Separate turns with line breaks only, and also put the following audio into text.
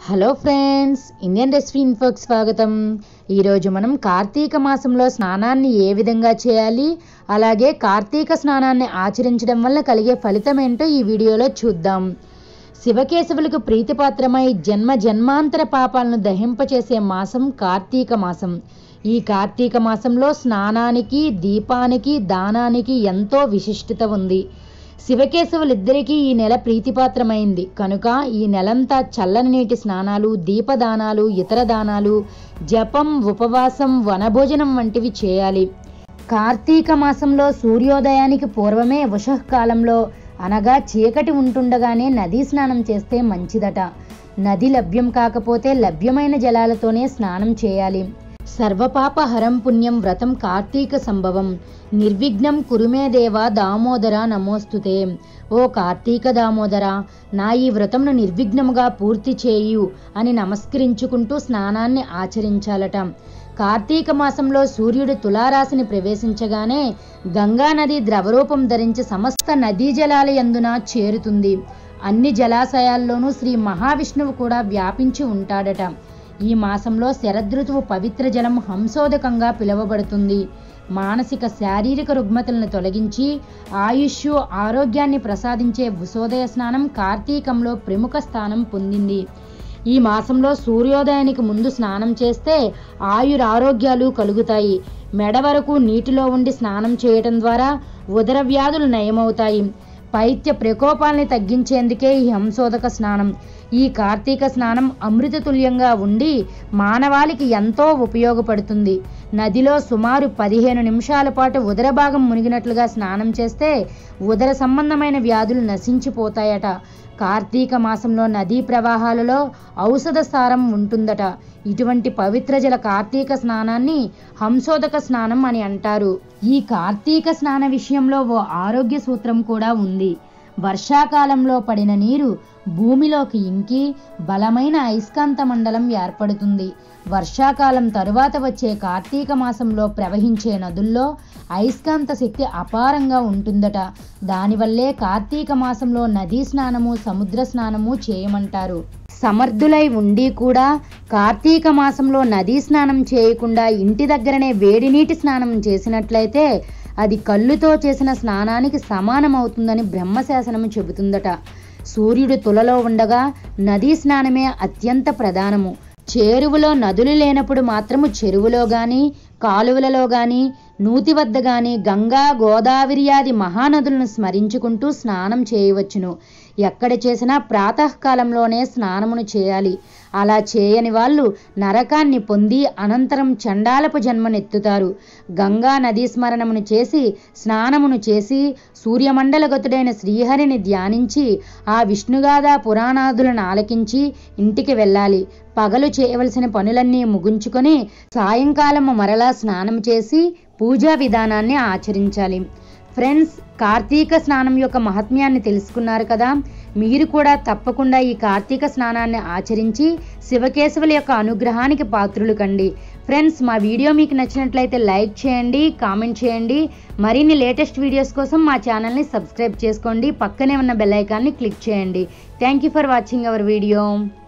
hello friends Indian recipe ఇన్ఫోకి స్వాగతం ఈరోజు మనం కార్తీక మాసంలో స్నానాన్ని ఏ విధంగా చేయాలి అలాగే కార్తీక స్నానాన్ని ఆచరించడం వల్ల కలిగే ఫలితం ఏంటో ఈ వీడియోలో చూద్దాం శివకేశవులకు ప్రీతిపాత్రమై జన్మ జన్మాంతర పాపాలను దహింపచేసే మాసం కార్తీక మాసం ఈ కార్తీక మాసంలో స్నానానికి దీపానికి దానానికి ఎంతో విశిష్టత ఉంది శివకేశవులిద్దరికీ ఈ నెల ప్రీతిపాత్రమైంది కనుక ఈ నెలంతా చల్లని నీటి స్నానాలు దీపదానాలు ఇతర దానాలు జపం ఉపవాసం వనభోజనం వంటివి చేయాలి కార్తీక మాసంలో సూర్యోదయానికి పూర్వమే ఉషఃకాలంలో అనగా చీకటి ఉంటుండగానే నదీ స్నానం చేస్తే మంచిదట నది లభ్యం కాకపోతే లభ్యమైన జలాలతోనే స్నానం చేయాలి సర్వపాప హరం పుణ్యం వ్రతం కార్తీక సంభవం నిర్విఘ్నం కురుమే దేవ దామోదర నమోస్తుతే ఓ కార్తీక దామోదర నా ఈ వ్రతంను నిర్విఘ్నముగా పూర్తి చేయు అని నమస్కరించుకుంటూ స్నానాన్ని ఆచరించాలట కార్తీక మాసంలో సూర్యుడు తులారాశిని ప్రవేశించగానే గంగా నది ద్రవరూపం ధరించి సమస్త నదీ జలాల యందున చేరుతుంది అన్ని జలాశయాల్లోనూ శ్రీ మహావిష్ణువు కూడా వ్యాపించి ఉంటాడట ఈ మాసంలో శరదృతువు పవిత్ర జలం హంసోదకంగా పిలువబడుతుంది మానసిక శారీరక రుగ్మతలను తొలగించి ఆయుష్ ఆరోగ్యాన్ని ప్రసాదించే ఉషోదయ స్నానం కార్తీకంలో ప్రముఖ స్థానం పొందింది ఈ మాసంలో సూర్యోదయానికి ముందు స్నానం చేస్తే ఆయురారోగ్యాలు కలుగుతాయి మెడ వరకు నీటిలో ఉండి స్నానం చేయటం ద్వారా ఉదర వ్యాధులు నయమవుతాయి పైత్య ప్రకోపాలని తగ్గించేందుకే ఈ హంసోదక స్నానం ఈ కార్తీక స్నానం అమృతతుల్యంగా ఉండి మానవాళికి ఎంతో ఉపయోగపడుతుంది నదిలో సుమారు పదిహేను నిమిషాల పాటు ఉదర భాగం మునిగినట్లుగా స్నానం చేస్తే ఉదర సంబంధమైన వ్యాధులు నశించిపోతాయట కార్తీక మాసంలో నదీ ప్రవాహాలలో ఔషధ సారం ఉంటుందట ఇటువంటి పవిత్ర జల కార్తీక స్నానాన్ని హంసోదక స్నానం అని అంటారు ఈ కార్తీక స్నాన విషయంలో ఓ ఆరోగ్య సూత్రం కూడా ఉంది వర్షాకాలంలో పడిన నీరు భూమిలోకి ఇంకి బలమైన అయస్కాంత మండలం ఏర్పడుతుంది వర్షాకాలం తరువాత వచ్చే కార్తీక మాసంలో ప్రవహించే నదుల్లో అయస్కాంత శక్తి అపారంగా ఉంటుందట దానివల్లే కార్తీక మాసంలో నదీ స్నానము సముద్ర స్నానము చేయమంటారు సమర్థులై ఉండి కూడా కార్తీక మాసంలో నదీ స్నానం చేయకుండా ఇంటి దగ్గరనే వేడి నీటి స్నానం చేసినట్లయితే అది కళ్ళుతో చేసిన స్నానానికి సమానమవుతుందని బ్రహ్మశాసనము చెబుతుందట సూర్యుడు తులలో ఉండగా నదీ స్నానమే అత్యంత ప్రధానము చేరువలో నదులు లేనప్పుడు మాత్రము చెరువులో గాని కాలువలలో గాని నూతి వద్ద గాని గంగా గోదావరి ఆది మహానదులను స్మరించుకుంటూ స్నానం చేయవచ్చును ఎక్కడ చేసినా ప్రాతకాలంలోనే స్నానమును చేయాలి అలా చేయని వాళ్ళు నరకాన్ని పొంది అనంతరం చండాలపు జన్మనెత్తుతారు గంగా నదీ స్మరణమును చేసి స్నానమును చేసి సూర్యమండలగతుడైన శ్రీహరిని ధ్యానించి ఆ విష్ణుగాథ పురాణాదులను ఆలకించి ఇంటికి వెళ్ళాలి పగలు చేయవలసిన పనులన్నీ ముగించుకొని సాయంకాలము మరలా స్నానం చేసి పూజా విధానాన్ని ఆచరించాలి ఫ్రెండ్స్ కార్తీక స్నానం యొక్క మహత్మ్యాన్ని తెలుసుకున్నారు కదా మీరు కూడా తప్పకుండా ఈ కార్తీక స్నానాన్ని ఆచరించి శివకేశవుల యొక్క అనుగ్రహానికి పాత్రులు కండి ఫ్రెండ్స్ మా వీడియో మీకు నచ్చినట్లయితే లైక్ చేయండి కామెంట్ చేయండి మరిన్ని లేటెస్ట్ వీడియోస్ కోసం మా ఛానల్ని సబ్స్క్రైబ్ చేసుకోండి పక్కనే ఉన్న బెల్ ఐకాన్ని క్లిక్ చేయండి thank you for watching our video